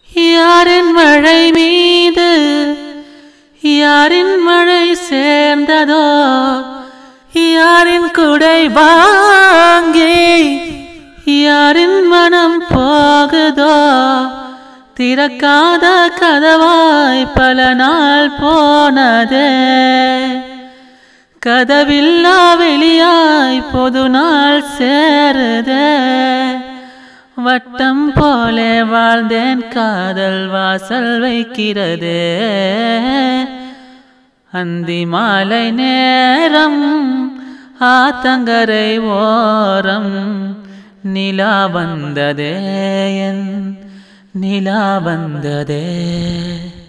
யாரின் மழை மீது யாரின் மழை சேர்ந்ததோ யாரின் குடை வாங்கி யாரின் மனம் போகுதோ திறக்காத கதவாய் பல நாள் போனதே கதவில்லா வெளியாய் பொது நாள் சேருதே வட்டம் போல வாழ்ந்தேன் காதல் வாசல் வைக்கிறதே அந்தி மாலை நேரம் ஆத்தங்கரை ஓரம் நிலா வந்ததே என் நிலா வந்ததே